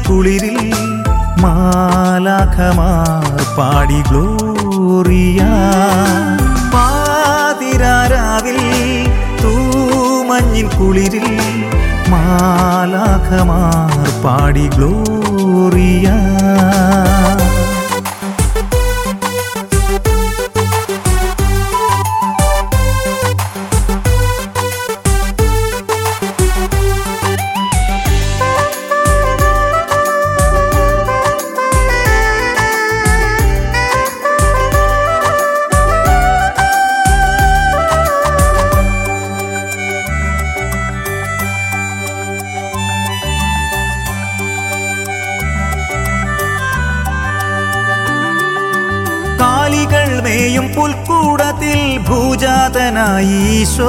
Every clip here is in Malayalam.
കുളിരിൽ മാലാഖമാർ പാടി ഗ്ലോറിയ പാതിരാരാവിൽ തൂമഞ്ഞിൻ കുളിരിൽ മാലാഖമാർ പാടി ഗ്ലോറിയ കാലികൾ മേയും പുൽക്കൂടത്തിൽ ഭൂജാതനായി ഈശോ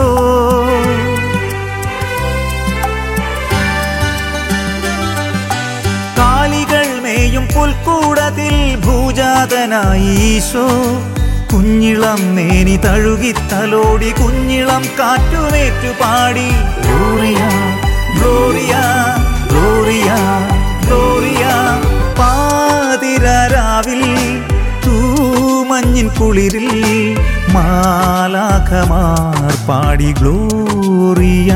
കാലികൾ മേയും പുൽക്കൂടത്തിൽ ഭൂജാതനായി ഈശോ കുഞ്ഞിളം മേനി തഴുകി തലോടി കുഞ്ഞിളം കാറ്റുമേറ്റു പാടി ഗ്ലോറിയ ഗ്ലോറിയ ഗ്ലോറിയ ഗ്ലോറിയ പാതിരാവിൽ തൂമഞ്ഞിൻ കുളിരിൽ മാലാഖമാർ പാടി ഗ്ലോറിയ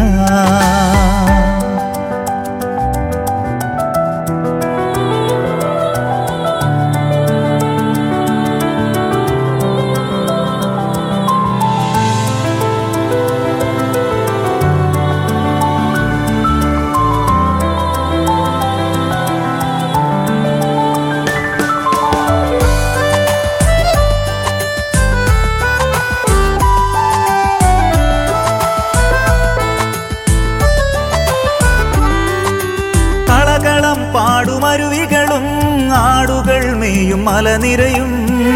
കളകളം പാടുമരുവികളും ആടുകൾ മേയും മലനിരയും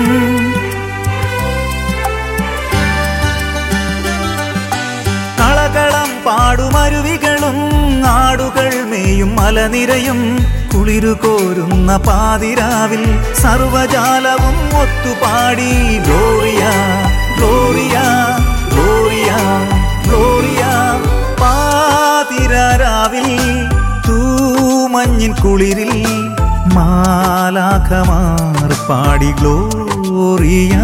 കളകളം പാടുമരുവികളും ആടുകൾ മേയും മലനിരയും കുളിരു കോരുന്ന പാതിരാവിൽ സർവജാലവും ഒത്തുപാടി ഗ്ലോറിയ ഗ്ലോറിയ ഗ്ലോറിയ ഗ്ലോറിയ പാതിരാവിൽ തൂമഞ്ഞിൻ കുളിരിൽ മാലാഖമാർ പാടി ഗ്ലോറിയ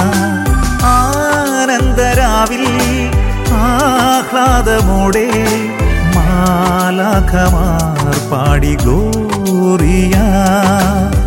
ആനന്ദരാവിൽ ആഹ്ലാദമോടെ മാലാഖമാർ പാടി ഗ്ലോറിയ